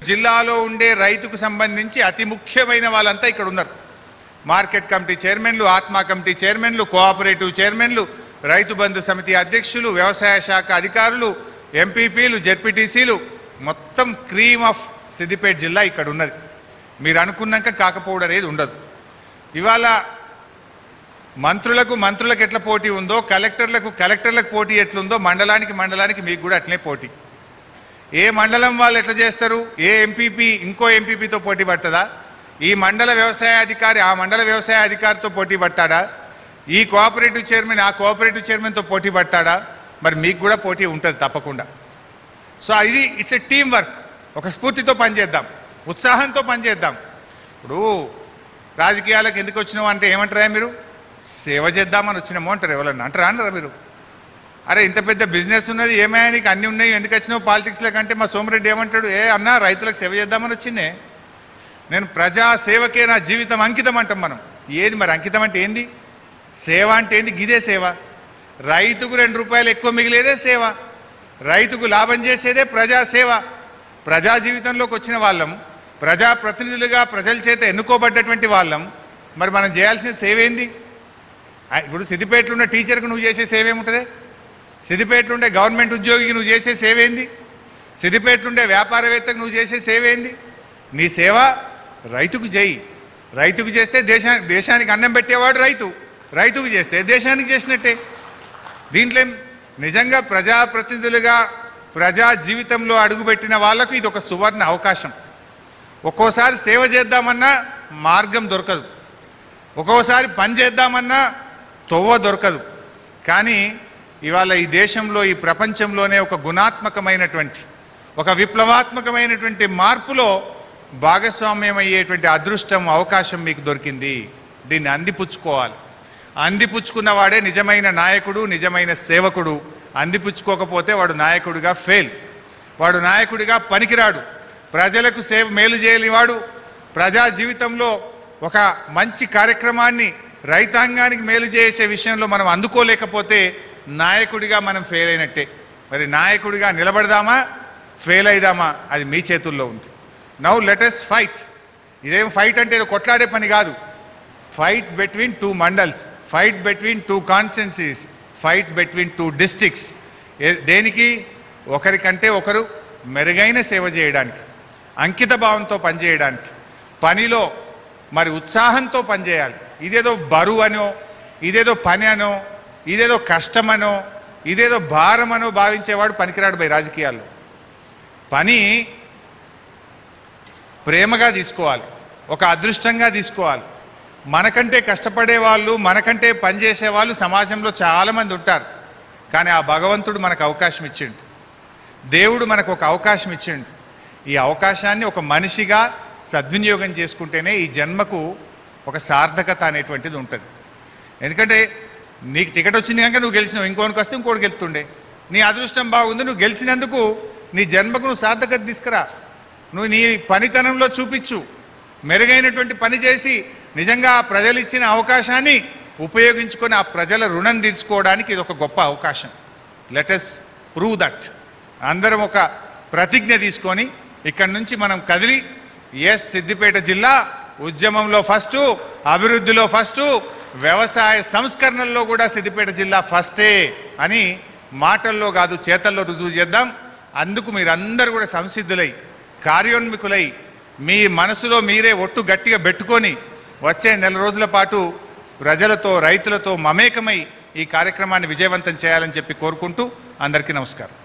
జిల్లాలో ఉండే రైతుకు సంబంధించి అతి ముఖ్యమైన వాళ్ళంతా ఇక్కడ ఉన్నారు మార్కెట్ కమిటీ చైర్మన్లు ఆత్మా కమిటీ చైర్మన్లు కోఆపరేటివ్ చైర్మన్లు రైతు బంధు సమితి అధ్యక్షులు వ్యవసాయ శాఖ అధికారులు ఎంపీపీలు జెడ్పీటీసీలు మొత్తం క్రీమ్ ఆఫ్ సిద్దిపేట జిల్లా ఇక్కడ ఉన్నది మీరు అనుకున్నాక కాకపోవడం అనేది ఉండదు ఇవాళ మంత్రులకు మంత్రులకు ఎట్లా పోటీ ఉందో కలెక్టర్లకు కలెక్టర్లకు పోటీ ఎట్లుందో మండలానికి మండలానికి మీకు కూడా అట్లనే పోటీ ఏ మండలం వాళ్ళు ఎట్లా చేస్తారు ఏ ఎంపీపీ ఇంకో ఎంపీపీతో పోటీ పడుతుందా ఈ మండల వ్యవసాయ అధికారి ఆ మండల వ్యవసాయ అధికారితో పోటీ పడతాడా ఈ కోఆపరేటివ్ చైర్మన్ ఆ కోఆపరేటివ్ చైర్మన్తో పోటీ పడతాడా మరి మీకు కూడా పోటీ ఉంటుంది తప్పకుండా సో ఇది ఇట్స్ ఎ టీం వర్క్ ఒక స్ఫూర్తితో పనిచేద్దాం ఉత్సాహంతో పనిచేద్దాం ఇప్పుడు రాజకీయాలకు ఎందుకు వచ్చినావు అంటే ఏమంటారా మీరు సేవ చేద్దామని వచ్చినామో అంటారు ఎవరన్నా అంటారా అంటారా మీరు అరే ఇంత పెద్ద బిజినెస్ ఉన్నది ఏమైనా నీకు అన్ని ఉన్నాయి ఎందుకు వచ్చినావు పాలిటిక్స్లో కంటే మా సోమిరెడ్డి ఏమంటాడు ఏ అన్నా రైతులకు సేవ చేద్దామని వచ్చిందే నేను ప్రజా సేవకే నా జీవితం అంకితం అంటాం మనం ఏది మరి అంకితం అంటే ఏంది సేవ అంటే ఏంది గిదే సేవ రైతుకు రెండు రూపాయలు ఎక్కువ మిగిలేదే సేవ రైతుకు లాభం చేసేదే ప్రజా సేవ ప్రజా జీవితంలోకి వచ్చిన వాళ్ళం ప్రజా ప్రతినిధులుగా ప్రజల చేత ఎన్నుకోబడ్డటువంటి వాళ్ళం మరి మనం చేయాల్సిన సేవ ఏంది ఆ, ఇప్పుడు సిద్దిపేటలో ఉన్న టీచర్కి నువ్వు చేసే సేవ ఏముంటుంది సిద్దిపేటలో ఉండే గవర్నమెంట్ ఉద్యోగికి నువ్వు చేసే సేవ ఏంది సిద్దిపేటలో ఉండే వ్యాపారవేత్తకు నువ్వు చేసే సేవ ఏంది నీ సేవ రైతుకు చేయి రైతుకు చేస్తే దేశా దేశానికి అన్నం పెట్టేవాడు రైతు రైతుకు చేస్తే దేశానికి చేసినట్టే దీంట్లో ఏం- నిజంగా ప్రజాప్రతినిధులుగా ప్రజా జీవితంలో అడుగుపెట్టిన వాళ్లకు ఇది ఒక సువర్ణ అవకాశం ఒక్కోసారి సేవ చేద్దామన్నా మార్గం దొరకదు ఒక్కోసారి పని చేద్దామన్నా తొవ్వ దొరకదు కానీ ఇవాళ ఈ దేశంలో ఈ ప్రపంచంలోనే ఒక గుణాత్మకమైనటువంటి ఒక విప్లవాత్మకమైనటువంటి మార్పులో భాగస్వామ్యం అయ్యేటువంటి అదృష్టం అవకాశం మీకు దొరికింది దీన్ని అందిపుచ్చుకోవాలి అందిపుచ్చుకున్న వాడే నిజమైన నాయకుడు నిజమైన సేవకుడు అందిపుచ్చుకోకపోతే వాడు నాయకుడిగా ఫెయిల్ వాడు నాయకుడిగా పనికిరాడు ప్రజలకు సేవ మేలు చేయని వాడు ప్రజా జీవితంలో ఒక మంచి కార్యక్రమాన్ని రైతాంగానికి మేలు చేసే విషయంలో మనం అందుకోలేకపోతే నాయకుడిగా మనం ఫెయిల్ అయినట్టే మరి నాయకుడిగా నిలబడదామా ఫెయిల్ అయిదామా అది మీ చేతుల్లో ఉంది నౌ లెటెస్ట్ ఫైట్ ఇదేం ఫైట్ అంటే ఏదో కొట్లాడే పని కాదు fight between two mandals fight between two constituencies fight between two districts దేనికి ఒకరికంటే ఒకరు మెరుగైన సేవ చేయడానికి అంకిత భావంతో పనిచేయడానికి పనిలో మరి ఉత్సాహంతో పనిచేయాలి ఇదేదో బరువు అనో ఇదేదో పని అనో ఇదేదో కష్టమనో ఇదేదో భారమనో భావించేవాడు పనికిరాడు బై రాజకీయాల్లో పని ప్రేమగా తీసుకోవాలి ఒక అదృష్టంగా తీసుకోవాలి మనకంటే కష్టపడే వాళ్ళు మనకంటే పనిచేసే వాళ్ళు సమాజంలో చాలామంది ఉంటారు కానీ ఆ భగవంతుడు మనకు అవకాశం ఇచ్చిండు దేవుడు మనకు ఒక అవకాశం ఇచ్చిండు ఈ అవకాశాన్ని ఒక మనిషిగా సద్వినియోగం చేసుకుంటేనే ఈ జన్మకు ఒక సార్థకత అనేటువంటిది ఉంటుంది ఎందుకంటే నీకు టికెట్ వచ్చింది కనుక నువ్వు గెలిచినావు ఇంకోనికి వస్తే ఇంకోటి గెలుతుండే నీ అదృష్టం బాగుంది నువ్వు గెలిచినందుకు నీ జన్మకు నువ్వు సార్థకత తీసుకురా నువ్వు నీ పనితనంలో చూపించు మెరుగైనటువంటి పని చేసి నిజంగా ఆ ప్రజలు ఇచ్చిన అవకాశాన్ని ఉపయోగించుకొని ఆ ప్రజల రుణం తీర్చుకోవడానికి ఇది ఒక గొప్ప అవకాశం లెటస్ ప్రూవ్ దట్ అందరం ఒక ప్రతిజ్ఞ తీసుకొని ఇక్కడి నుంచి మనం కదిలి ఎస్ సిద్దిపేట జిల్లా ఉద్యమంలో ఫస్ట్ అభివృద్ధిలో ఫస్ట్ వ్యవసాయ సంస్కరణల్లో కూడా సిద్దిపేట జిల్లా ఫస్టే అని మాటల్లో కాదు చేతల్లో రుజువు చేద్దాం అందుకు మీరందరూ కూడా సంసిద్ధులై కార్యోన్ముఖులై మీ మనసులో మీరే ఒట్టు గట్టిగా పెట్టుకొని వచ్చే నెల రోజుల పాటు ప్రజలతో రైతులతో మమేకమై ఈ కార్యక్రమాన్ని విజయవంతం చేయాలని చెప్పి కోరుకుంటూ అందరికీ నమస్కారం